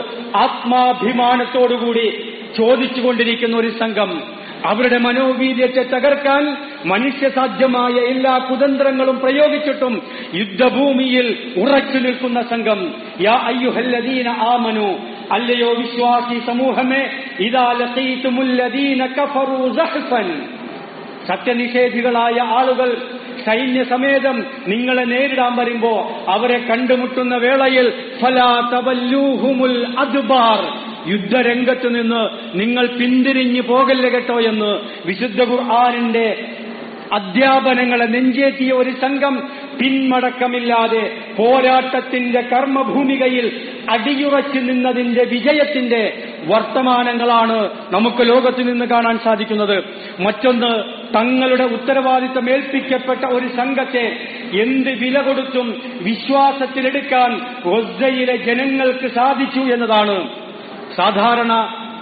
ആത്മാഭിമാനത്തോടുകൂടി ചോദിച്ചുകൊണ്ടിരിക്കുന്ന ഒരു സംഘം അവരുടെ മനോവീര്യത്തെ തകർക്കാൻ മനുഷ്യസാധ്യമായ എല്ലാ കുതന്ത്രങ്ങളും പ്രയോഗിച്ചിട്ടും യുദ്ധഭൂമിയിൽ ഉറച്ചു നിൽക്കുന്ന സംഘം യാ അയ്യുഹല്ലദീന ആമനു അല്ലയോ വിശ്വാസി സമൂഹമേ ഇതാ ലഖീതുമുല്ലദീന കഫറു സഹ്ഫൻ സത്യനിഷേധികളായ ആളുകൾ സൈന്യസമേതം നിങ്ങളെ നേരിടാൻ വരുമ്പോ അവരെ കണ്ടുമുട്ടുന്ന വേളയിൽ ഫലാ തവല്ലൂഹുമുൽ അദ്ബാർ യുദ്ധരംഗത്ത് നിന്ന് നിങ്ങൾ പിന്തിരിഞ്ഞു പോകല്ല കേട്ടോ എന്ന് വിശുദ്ധ ഖുർആാനിന്റെ അധ്യാപനങ്ങളെ നെഞ്ചേറ്റിയ ഒരു സംഘം പിന്മടക്കമില്ലാതെ പോരാട്ടത്തിന്റെ കർമ്മഭൂമികയിൽ അടിയുറച്ചു നിന്നതിന്റെ വിജയത്തിന്റെ വർത്തമാനങ്ങളാണ് നമുക്ക് ലോകത്ത് നിന്ന് കാണാൻ സാധിക്കുന്നത് മറ്റൊന്ന് തങ്ങളുടെ ഉത്തരവാദിത്തം ഏൽപ്പിക്കപ്പെട്ട ഒരു സംഘത്തെ എന്ത് വില കൊടുത്തും വിശ്വാസത്തിലെടുക്കാൻ ഗൊസ്സയിലെ ജനങ്ങൾക്ക് സാധിച്ചു എന്നതാണ് സാധാരണ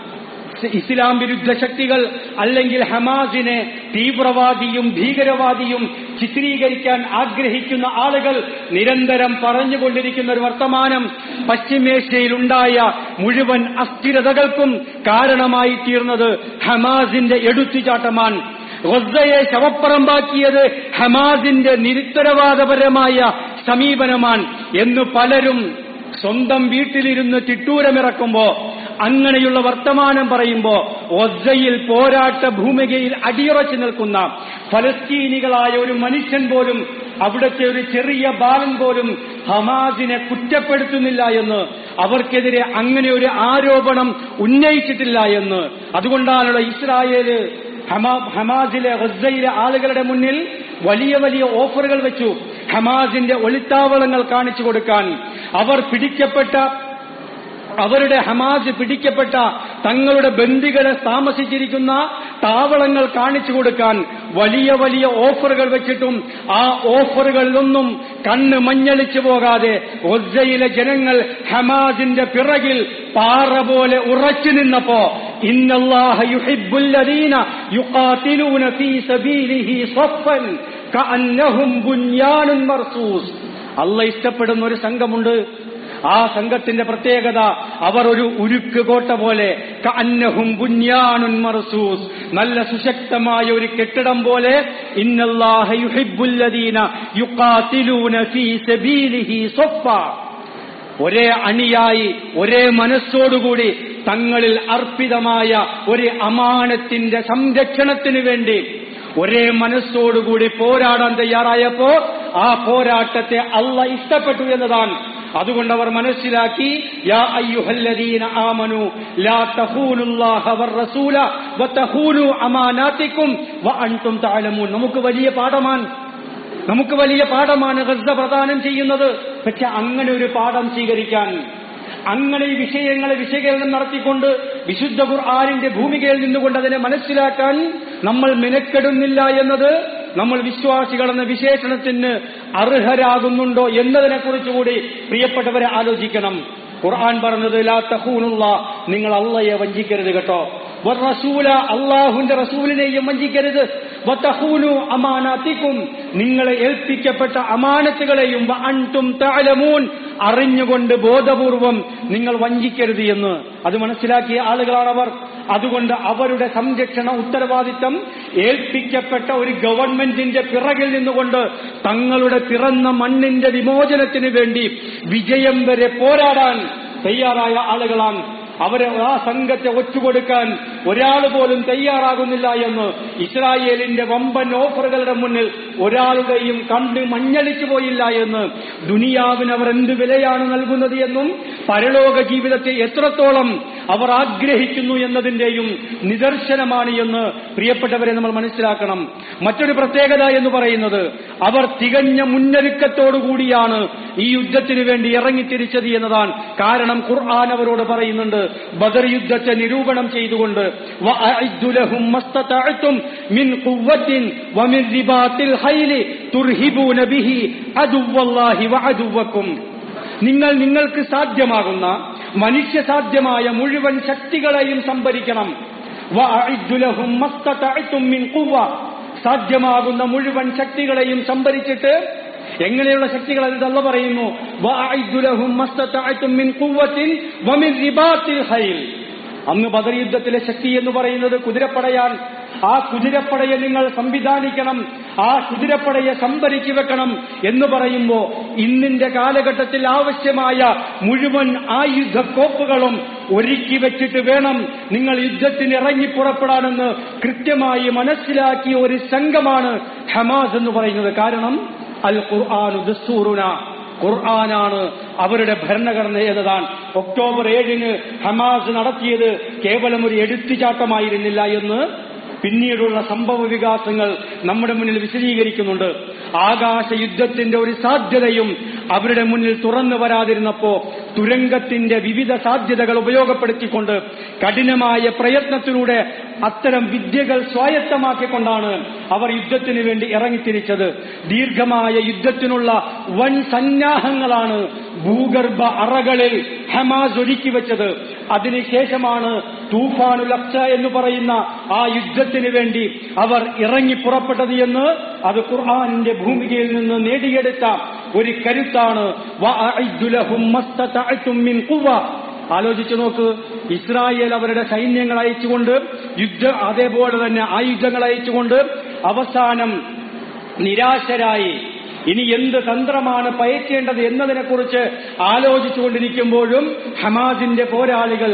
ഇസ്ലാം വിരുദ്ധ ശക്തികൾ അല്ലെങ്കിൽ ഹമാസിനെ തീവ്രവാദിയും ഭീകരവാദിയും ചിത്രീകരിക്കാൻ ആഗ്രഹിക്കുന്ന ആളുകൾ നിരന്തരം പറഞ്ഞുകൊണ്ടിരിക്കുന്ന ഒരു വർത്തമാനം പശ്ചിമേഷ്യയിലുണ്ടായ മുഴുവൻ അസ്ഥിരതകൾക്കും കാരണമായി തീർന്നത് ഹമാസിന്റെ എടുത്തുചാട്ടമാണ് ഗൊസ്സയെ ശവപ്പറമ്പാക്കിയത് ഹമാസിന്റെ നിരുത്തരവാദപരമായ സമീപനമാണ് എന്ന് പലരും സ്വന്തം വീട്ടിലിരുന്ന് തിട്ടൂരമിറക്കുമ്പോ അങ്ങനെയുള്ള വർത്തമാനം പറയുമ്പോ ഒസ്സയിൽ പോരാട്ട ഭൂമികയിൽ അടിയുറച്ചു നിൽക്കുന്ന ഫലസ്തീനികളായ ഒരു മനുഷ്യൻ പോലും അവിടുത്തെ ഒരു ചെറിയ ബാലൻ പോലും ഹമാസിനെ കുറ്റപ്പെടുത്തുന്നില്ല എന്ന് അവർക്കെതിരെ അങ്ങനെ ഒരു ആരോപണം ഉന്നയിച്ചിട്ടില്ല എന്ന് അതുകൊണ്ടാണല്ലോ ഇസ്രായേല് ഹമാസിലെ ഗസയിലെ ആളുകളുടെ മുന്നിൽ വലിയ വലിയ ഓഫറുകൾ വെച്ചു ഹമാസിന്റെ ഒളിത്താവളങ്ങൾ കാണിച്ചു കൊടുക്കാൻ അവർ പിടിക്കപ്പെട്ട അവരുടെ ഹമാസ് പിടിക്കപ്പെട്ട തങ്ങളുടെ ബന്ദികളെ താമസിച്ചിരിക്കുന്ന താവളങ്ങൾ കാണിച്ചു കൊടുക്കാൻ വലിയ വലിയ ഓഫറുകൾ വെച്ചിട്ടും ആ ഓഫറുകളിലൊന്നും കണ്ണ് മഞ്ഞളിച്ചു പോകാതെ ഒസ്സയിലെ ജനങ്ങൾ ഹമാസിന്റെ പിറകിൽ പാറ പോലെ ഉറച്ചു നിന്നപ്പോ ഇന്നല്ലാഹ യുഹിബ്ബുല്ലദീന യുഖാതിലൂന ഫീ സബീലിഹി സഫൻ കഅന്നഹും ബുൻയാനുൻ മർസൂസ് അല്ല ഇഷ്ടപ്പെടുന്ന ഒരു സംഘമുണ്ട് ആ സംഘത്തിന്റെ പ്രത്യേകത അവർ ഒരു ഉരുക്ക് കോട്ട പോലെ കഅന്നഹും ബുൻയാനുൻ മർസൂസ് നല്ല സുശക്തമായ ഒരു കെട്ടിടം പോലെ ഇന്നല്ലാഹ യുഹിബ്ബുല്ലദീന യുഖാതിലൂന ഫീ സബീലിഹി സഫ ഒരേ അണിയായി ഒരേ മനസ്സോടുകൂടി തങ്ങളിൽ അർപ്പിതമായ ഒരു അമാനത്തിന്റെ സംരക്ഷണത്തിന് വേണ്ടി ഒരേ മനസ്സോടുകൂടി പോരാടാൻ തയ്യാറായപ്പോ ആ പോരാട്ടത്തെ അല്ല ഇഷ്ടപ്പെട്ടു എന്നതാണ് അതുകൊണ്ട് അവർ മനസ്സിലാക്കി യാ അയ്യുഹല്ലദീന ആമനു ലാ തഖൂലുല്ലാഹ വർ-റസൂല വതഖൂലു അമാനാതിക്കും വഅൻതും തഅലമൂൻ നമുക്ക് വലിയ പാഠമാണ് നമുക്ക് വലിയ പാഠമാണ് ഗസ പ്രദാനം ചെയ്യുന്നത് പക്ഷെ അങ്ങനെ ഒരു പാഠം സ്വീകരിക്കാൻ അങ്ങനെ ഈ വിഷയങ്ങളെ വിശകലനം നടത്തിക്കൊണ്ട് വിശുദ്ധ ഖുർആാനിന്റെ ഭൂമികയിൽ നിന്നുകൊണ്ട് അതിനെ മനസ്സിലാക്കാൻ നമ്മൾ മെനക്കെടുന്നില്ല എന്നത് നമ്മൾ വിശ്വാസികളെന്ന വിശേഷണത്തിന് അർഹരാകുന്നുണ്ടോ എന്നതിനെക്കുറിച്ചുകൂടി പ്രിയപ്പെട്ടവരെ ആലോചിക്കണം ഖുർആൻ പറഞ്ഞത് ലാ തഹൂനുള്ള നിങ്ങൾ അള്ളയെ വഞ്ചിക്കരുത് കേട്ടോ റസൂല അള്ളാഹുന്റെ റസൂലിനെയും വഞ്ചിക്കരുത് വത്തഹൂനു അമാനാത്തിക്കും നിങ്ങളെ ഏൽപ്പിക്കപ്പെട്ട അമാനത്തുകളെയും അൻതും തഅലമൂൻ അറിഞ്ഞുകൊണ്ട് ബോധപൂർവം നിങ്ങൾ വഞ്ചിക്കരുത് എന്ന് അത് മനസ്സിലാക്കിയ ആളുകളാണവർ അതുകൊണ്ട് അവരുടെ സംരക്ഷണ ഉത്തരവാദിത്തം ഏൽപ്പിക്കപ്പെട്ട ഒരു ഗവൺമെന്റിന്റെ പിറകിൽ നിന്നുകൊണ്ട് തങ്ങളുടെ പിറന്ന മണ്ണിന്റെ വിമോചനത്തിന് വേണ്ടി വിജയം വരെ പോരാടാൻ തയ്യാറായ ആളുകളാണ് അവരെ ആ സംഘത്തെ ഒറ്റുകൊടുക്കാൻ ഒരാൾ പോലും തയ്യാറാകുന്നില്ല എന്ന് ഇസ്രായേലിന്റെ വമ്പൻ ഓഫറുകളുടെ മുന്നിൽ ഒരാളുടെയും കണ്ട് മഞ്ഞളിച്ചു പോയില്ല എന്ന് ദുനിയാവിന് അവർ എന്ത് വിലയാണ് നൽകുന്നത് എന്നും പരലോക ജീവിതത്തെ എത്രത്തോളം അവർ ആഗ്രഹിക്കുന്നു എന്നതിന്റെയും നിദർശനമാണ് എന്ന് പ്രിയപ്പെട്ടവരെ നമ്മൾ മനസ്സിലാക്കണം മറ്റൊരു പ്രത്യേകത എന്ന് പറയുന്നത് അവർ തികഞ്ഞ മുന്നൊരുക്കത്തോടുകൂടിയാണ് ഈ യുദ്ധത്തിന് വേണ്ടി ഇറങ്ങിത്തിരിച്ചത് എന്നതാണ് കാരണം ഖുർആൻ അവരോട് പറയുന്നുണ്ട് ബദർ യുദ്ധത്തെ നിരൂപണം ചെയ്തുകൊണ്ട് وَأَعِدُّ لَهُم مَّا اسْتَطَعْتُم مِّن قُوَّةٍ وَمِن رِّبَاطِ الْخَيْلِ تُرْهِبُونَ بِهِ عَدُوَّ اللَّهِ وَعَدُوَّكُمْ നിങ്ങൾ നിങ്ങൾക്ക് സാധ്യമാകുന്ന മനുഷ്യസാധ്യമായ മുഴുവൻ ശക്തികളെയും സംഭരിക്കണം وَأَعِدُّ لَهُم مَّا اسْتَطَعْتُم مِّن قُوَّةٍ സാധ്യമാകുന്ന മുഴുവൻ ശക്തികളെയും സംഭരിച്ചിട്ട് എങ്ങനെയുള്ള ശക്തികൾ അത് അല്ല പറയുന്നു وَأَعِدُّ لَهُم مَّا اسْتَطَعْتُم مِّن قُوَّةٍ وَمِن رِّبَاطِ الْخَيْلِ അന്ന് ബദർ യുദ്ധത്തിലെ ശക്തി എന്ന് പറയുന്നത് കുതിരപ്പടയാൻ ആ കുതിരപ്പടയെ നിങ്ങൾ സംവിധാനിക്കണം ആ കുതിരപ്പടയെ സംഭരിച്ചു വെക്കണം എന്ന് പറയുമ്പോ ഇന്നിന്റെ കാലഘട്ടത്തിൽ ആവശ്യമായ മുഴുവൻ ആയുധ കോപ്പുകളും ഒരുക്കി വെച്ചിട്ട് വേണം നിങ്ങൾ യുദ്ധത്തിന് ഇറങ്ങി പുറപ്പെടാനെന്ന് കൃത്യമായി മനസ്സിലാക്കിയ ഒരു സംഘമാണ് ഹമാസ് എന്ന് പറയുന്നത് കാരണം അൽ ഖുർആാനു ദസ്തൂറുന ഖുർആനാണ് അവരുടെ ഭരണഘടന എന്നതാണ് ഒക്ടോബർ ഏഴിന് ഹമാസ് നടത്തിയത് കേവലം ഒരു എടുത്തുചാട്ടമായിരുന്നില്ല എന്ന് പിന്നീടുള്ള സംഭവ വികാസങ്ങൾ നമ്മുടെ മുന്നിൽ വിശദീകരിക്കുന്നുണ്ട് ആകാശ യുദ്ധത്തിന്റെ ഒരു സാധ്യതയും അവരുടെ മുന്നിൽ തുറന്നു വരാതിരുന്നപ്പോ തുരങ്കത്തിന്റെ വിവിധ സാധ്യതകൾ ഉപയോഗപ്പെടുത്തിക്കൊണ്ട് കഠിനമായ പ്രയത്നത്തിലൂടെ അത്തരം വിദ്യകൾ സ്വായത്തമാക്കിക്കൊണ്ടാണ് അവർ യുദ്ധത്തിന് വേണ്ടി ഇറങ്ങിത്തിരിച്ചത് ദീർഘമായ യുദ്ധത്തിനുള്ള വൻ സന്നാഹങ്ങളാണ് ഭൂഗർഭ അറകളിൽ ഹമാസ് ഒരുക്കി വെച്ചത് അതിനുശേഷമാണ് തൂഫാനുൽ അക്സ എന്ന് പറയുന്ന ആ യുദ്ധത്തിന് വേണ്ടി അവർ ഇറങ്ങി പുറപ്പെട്ടത് എന്ന് അത് ഖുർആാനിന്റെ ഭൂമികയിൽ നിന്ന് നേടിയെടുത്ത ഒരു കരുത്താണ് വഅഇദ്ദു ലഹും മസ്തതഅതും മിൻ ഖുവ്വ. ആലോചിച്ചു നോക്ക് ഇസ്രായേൽ അവരുടെ സൈന്യങ്ങൾ അയച്ചുകൊണ്ട് യുദ്ധ അതേപോലെ തന്നെ ആയുധങ്ങൾ അയച്ചുകൊണ്ട് അവസാനം നിരാശരായി ഇനി എന്ത് തന്ത്രമാണ് പയറ്റേണ്ടത് എന്നതിനെക്കുറിച്ച് ആലോചിച്ചുകൊണ്ടിരിക്കുമ്പോഴും ഹമാസിന്റെ പോരാളികൾ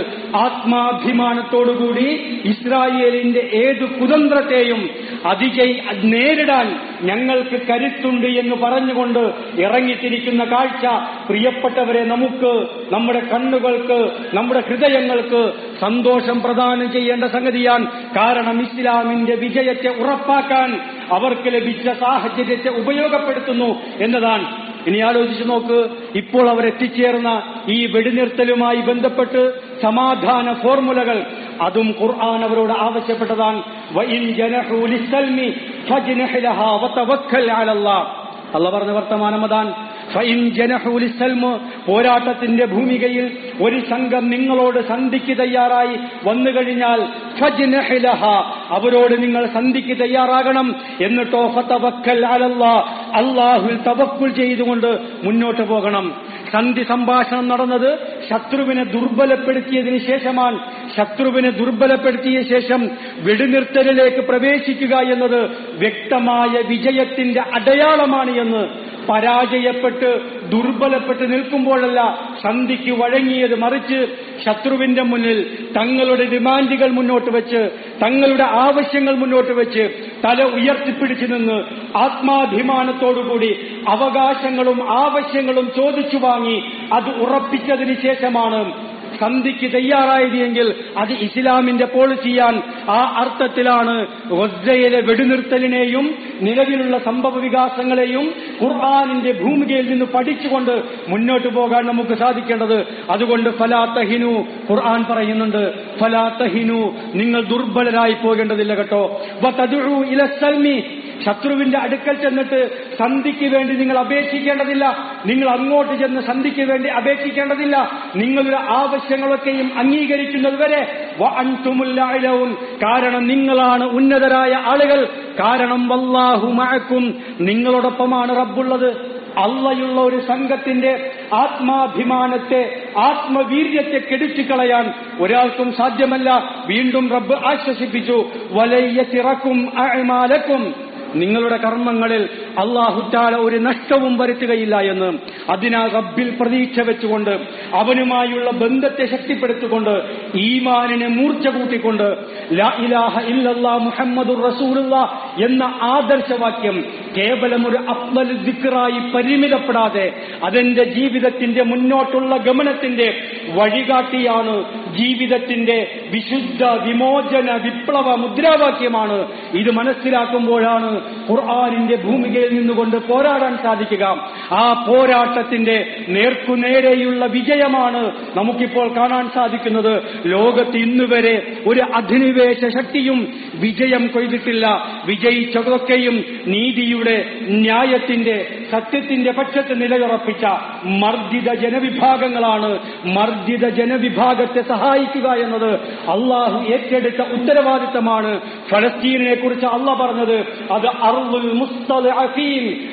ആത്മാഭിമാനത്തോടുകൂടി ഇസ്രായേലിന്റെ ഏത് കുതന്ത്രത്തെയും അതിജയ് നേരിടാൻ ഞങ്ങൾക്ക് കരുത്തുണ്ട് എന്ന് പറഞ്ഞുകൊണ്ട് ഇറങ്ങിത്തിരിക്കുന്ന കാഴ്ച പ്രിയപ്പെട്ടവരെ നമുക്ക് നമ്മുടെ കണ്ണുകൾക്ക് നമ്മുടെ ഹൃദയങ്ങൾക്ക് സന്തോഷം പ്രദാനം ചെയ്യേണ്ട സംഗതിയാണ് കാരണം ഇസ്ലാമിന്റെ വിജയത്തെ ഉറപ്പാക്കാൻ അവർക്ക് ലഭിച്ച സാഹചര്യത്തെ ഉപയോഗപ്പെടുത്തുന്നു എന്നതാണ് ഇനി ആലോചിച്ചു നോക്ക് ഇപ്പോൾ അവർ എത്തിച്ചേർന്ന ഈ വെടിനിർത്തലുമായി ബന്ധപ്പെട്ട് സമാധാന ഫോർമുലകൾ അതും ഖുർആൻ അവരോട് ആവശ്യപ്പെട്ടതാണ് വഇൻ ജനഹു ലിസ്സൽമി ഫജ്നഹ് ലഹാ വതവക്കൽ അലല്ലാഹ് അല്ല പറഞ്ഞ വർത്തമാനം അതാണ് ഫൈൻ ജനഹൂലി സൽമ് പോരാട്ടത്തിന്റെ ഭൂമികയിൽ ഒരു സംഘം നിങ്ങളോട് സന്ധിക്ക് തയ്യാറായി വന്നു കഴിഞ്ഞാൽ ഫജ്നഹ് ലഹ അവരോട് നിങ്ങൾ സന്ധിക്ക് തയ്യാറാകണം എന്നിട്ടോ ഫതവക്കൽ അലല്ലാ അള്ളാഹുൽ തവക്കുൽ ചെയ്തുകൊണ്ട് മുന്നോട്ട് പോകണം സന്ധി സംഭാഷണം നടന്നത് ശത്രുവിനെ ദുർബലപ്പെടുത്തിയതിനു ശേഷമാണ് ശത്രുവിനെ ദുർബലപ്പെടുത്തിയ ശേഷം വെടിനിർത്തലിലേക്ക് പ്രവേശിക്കുക എന്നത് വ്യക്തമായ വിജയത്തിന്റെ അടയാളമാണ് എന്ന് പരാജയപ്പെട്ട് ദുർബലപ്പെട്ട് നിൽക്കുമ്പോഴല്ല സന്ധിക്ക് വഴങ്ങിയത് മറിച്ച് ശത്രുവിന്റെ മുന്നിൽ തങ്ങളുടെ ഡിമാൻഡുകൾ മുന്നോട്ട് വെച്ച് തങ്ങളുടെ ആവശ്യങ്ങൾ മുന്നോട്ട് വെച്ച് തല ഉയർത്തിപ്പിടിച്ചു നിന്ന് ആത്മാഭിമാനത്തോടുകൂടി അവകാശങ്ങളും ആവശ്യങ്ങളും ചോദിച്ചു വാങ്ങി അത് ഉറപ്പിച്ചതിന് ശേഷമാണ് സന്ധിക്ക് തയ്യാറായത് എങ്കിൽ അത് ഇസ്ലാമിന്റെ പോളിസിയാൻ ആ അർത്ഥത്തിലാണ് ഗൊസ്സയിലെ വെടിനിർത്തലിനെയും നിലവിലുള്ള സംഭവ വികാസങ്ങളെയും ഖുർആാനിന്റെ ഭൂമികയിൽ നിന്ന് പഠിച്ചുകൊണ്ട് മുന്നോട്ട് പോകാൻ നമുക്ക് സാധിക്കേണ്ടത് അതുകൊണ്ട് ഫലാത്തഹിനു ഖുർആൻ പറയുന്നുണ്ട് ഫലാത്തഹിനു നിങ്ങൾ ദുർബലരായി പോകേണ്ടതില്ല കേട്ടോ വതദുഉ ഇലസ്സൽമി ശത്രുവിന്റെ അടുക്കൽ ചെന്നിട്ട് സന്ധിക്ക് വേണ്ടി നിങ്ങൾ അപേക്ഷിക്കേണ്ടതില്ല നിങ്ങൾ അങ്ങോട്ട് ചെന്ന് സന്ധിക്ക് വേണ്ടി അപേക്ഷിക്കേണ്ടതില്ല നിങ്ങളുടെ ആവശ്യങ്ങളൊക്കെയും അംഗീകരിക്കുന്നത് വരെ വഅൻതുമുല്ലായിലവും കാരണം നിങ്ങളാണ് ഉന്നതരായ ആളുകൾ കാരണം വല്ലാഹു മഅക്കും നിങ്ങളോടൊപ്പമാണ് റബ്ബുള്ളത് അള്ളയുള്ള ഒരു സംഘത്തിന്റെ ആത്മാഭിമാനത്തെ ആത്മവീര്യത്തെ കെടുത്തി കളയാൻ ഒരാൾക്കും സാധ്യമല്ല വീണ്ടും റബ്ബ് ആശ്വസിപ്പിച്ചു വലയ്യ ചിറക്കും അമാലക്കും നിങ്ങളുടെ കർമ്മങ്ങളിൽ അള്ളാഹുറ്റാല ഒരു നഷ്ടവും വരുത്തുകയില്ല എന്ന് അതിനാൽ റബ്ബിൽ പ്രതീക്ഷ വെച്ചുകൊണ്ട് അവനുമായുള്ള ബന്ധത്തെ ശക്തിപ്പെടുത്തിക്കൊണ്ട് ഈമാനിനെ മൂർച്ച കൂട്ടിക്കൊണ്ട് ലാ ഇലാഹ ഇല്ലല്ലാ മുഹമ്മദുർ റസൂലുള്ള എന്ന ആദർശവാക്യം കേവലം ഒരു അഫ്ലൽ ദിക്റായി പരിമിതപ്പെടാതെ അതെന്റെ ജീവിതത്തിന്റെ മുന്നോട്ടുള്ള ഗമനത്തിന്റെ വഴികാട്ടിയാണ് ജീവിതത്തിന്റെ വിശുദ്ധ വിമോചന വിപ്ലവ മുദ്രാവാക്യമാണ് ഇത് മനസ്സിലാക്കുമ്പോഴാണ് ഖുർആാനിന്റെ ഭൂമികയിൽ നിന്നുകൊണ്ട് പോരാടാൻ സാധിക്കുക ആ പോരാട്ടത്തിന്റെ നേർക്കുനേരെയുള്ള വിജയമാണ് നമുക്കിപ്പോൾ കാണാൻ സാധിക്കുന്നത് ലോകത്ത് ഇന്നുവരെ ഒരു അധിനിവേശ ശക്തിയും വിജയം കൊയ്തിട്ടില്ല വിജയിച്ചതൊക്കെയും നീതിയുടെ ന്യായത്തിന്റെ സത്യത്തിന്റെ പക്ഷത്ത് നിലയുറപ്പിച്ച മർദ്ദിത ജനവിഭാഗങ്ങളാണ് മർദ്ദിത ജനവിഭാഗത്തെ സഹായിക്കുക എന്നത് അള്ളാഹു ഏറ്റെടുത്ത ഉത്തരവാദിത്തമാണ് ഫലസ്തീനിനെ കുറിച്ച് അള്ള പറഞ്ഞത് അത് അറുൽ മുസ്തലഅഫീൻ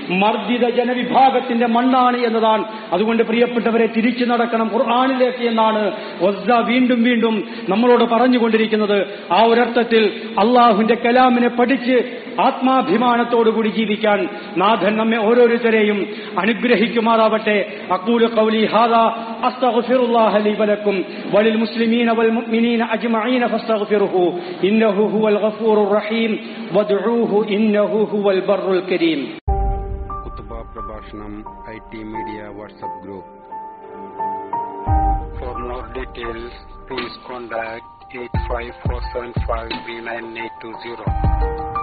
മർദ്ദിത ജനവിഭാഗത്തിന്റെ മണ്ണാണ് എന്നതാണ് അതുകൊണ്ട് പ്രിയപ്പെട്ടവരെ തിരിച്ചു നടക്കണം ഖുർആാനിലേക്ക് എന്നാണ് ഒസ്സ വീണ്ടും വീണ്ടും നമ്മളോട് പറഞ്ഞുകൊണ്ടിരിക്കുന്നത് ആ ഒരർത്ഥത്തിൽ അള്ളാഹുവിന്റെ കലാമിനെ പഠിച്ച് ആത്മാഭിമാനത്തോടുകൂടി ജീവിക്കാൻ നാഥൻ നമ്മെ ഓരോരുത്തരെയും അനുഗ്രഹിക്കുമാറാവട്ടെ അക്കൂല കൗലി ഹാദ അസ്തഗ്ഫിറുല്ലാഹ ലി വലക്കും വലിൽ മുസ്ലിമീന വൽ മുഅ്മിനീന അജ്മഈന ഫസ്തഗ്ഫിറുഹു ഇന്നഹു ഹുവൽ ഗഫൂറുർ റഹീം വദ്ഉഹു ഇന്നഹു ഹുവൽ ബർറുൽ കരീം കുത്തുബ പ്രഭാഷണം I T media WhatsApp group For more details, please contact 85475 3980.